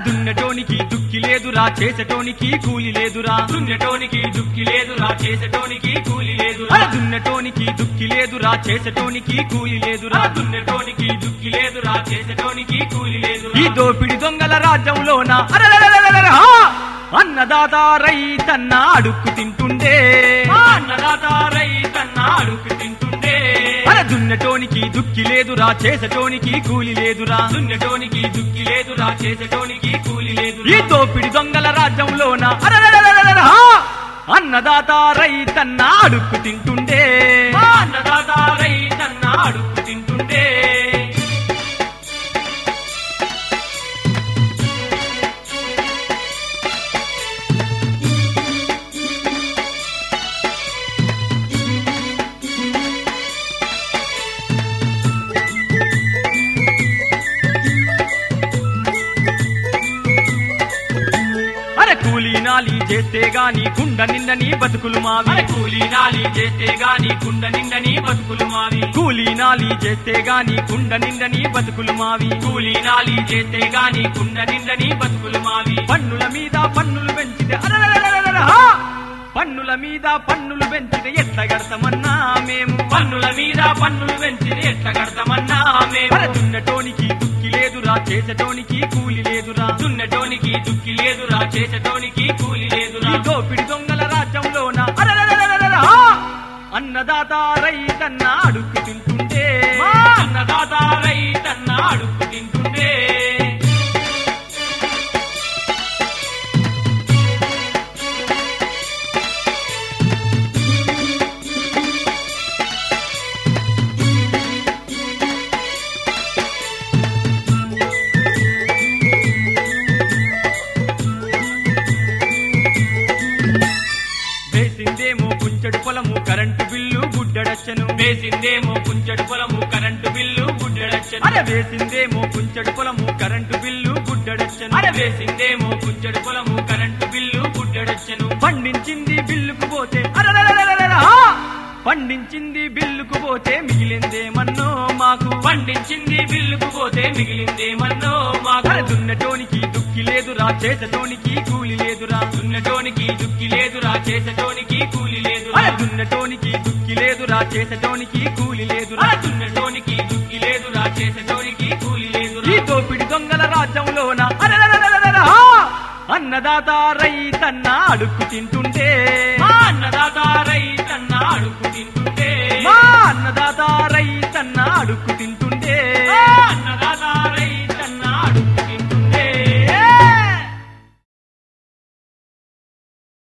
దున్నటోనికి దుక్కి లేదురా చేసటోనికి కూలి లేదురా దున్నటోనికి దుక్కి లేదురా చేసటోనికి కూలి లేదురా అరే దున్నటోనికి దుక్కి లేదురా చేసటోనికి కూలి లేదురా దున్నటోనికి దుక్కి లేదురా చేసటోనికి కూలి లేదురా ఈ దోపిడి దొంగల రాజ్యంలోన అరెరెరెరెరెరె, హా! అన్నదాత రైతన్న అడుక్కు తింటుండే మా అన్నదాత రైతన్న అడుగు తింటుండే అరే దున్నటోనికి దుక్కి లేదురా చేసటోనికి కూలి లేదురా దున్నటోనికి దుక్కి లేదురా చేసటోనికి కూలి ఈ లేదురా దోపిడి దొంగల రాజ్యంలోన అరెరెరెరెరెరె, హా! అన్నదాత రైతన్న అడుక్కు తింటుండే మా అన్నదాత రైతన్న అడుగు తింటుండే అరే కూలీ నాలి చేస్తే గాని కుండ నిండని బతుకులు మావి మన కూలి నాలి చేస్తే గాని కుండ నిండని బతుకులు మావి కూలీ నాలి చేస్తే గాని కుండ నిండని బతుకులు మావి కూలి నాలి చేస్తే గాని కుండ నిండని బతుకులు మావి పన్నుల మీద పన్నులు పెంచితే అరెరెరెరెరెరె, హా! పన్నుల మీద పన్నులు పెంచితే ఎట్లా కడతామన్నా మేము పన్నుల మీద పన్నులు పెంచి ఎట్లా కడతామన్నా మేము అరే దున్నటోనికి దుక్కి లేదురా చేసటోనికి కూలి లేదురా దున్నటోనికి దుక్కి లేదురా చేసటోనికి కూలి లేదురా ఈ దోపిడి దొంగల రాజ్యంలోన అరెరెరెరెరెరె, హా! అన్నదాత రైతన్న అడుక్కు తింటుంటే మా అన్నదాత రైతన్న అడుగు తింటుండే వేసిందేమో కుంచెడు పొలము కరెంటు బిల్లు గుడ్డడచ్చను వేసిందేమో కుంచెడు పొలము కరెంటు బిల్లు గుడ్డడచ్చను అరే వేసిందేమో కుంచెడు పొలము కరెంటు బిల్లు గుడ్డడచ్చను అర వేసిందేమో కుంచెడు పొలము కరెంటు బిల్లు గుడ్డడచ్చను పండించింది బిల్లుకు పోతే అరెరెరెరెరెరె, హా! పండించింది బిల్లుకు పోతే మిగిలిందేమన్నో మాకు పండించింది బిల్లుకు పోతే మిగిలిందేమన్నో మాకు అరే దున్నటోనికి దుక్కి లేదురా చేసటోనికి కూలి లేదురా దున్నటోనికి దుక్కి లేదురా చేసటోనికి కూలి లేదురా అరే దున్నటోనికి దుక్కి లేదురా చేసటోనికి కూలి లేదురా అర దున్నటోనికి దుక్కి లేదురా చేసటోనికి కూలి ఈ లేదురా దోపిడి దొంగల రాజ్యంలోన అరెరెరెరెరెరె, హా! అన్నదాత రైతన్న అడుక్కు తింటుంటే మా అన్నదాత రైతన్న అడుగు తింటుండే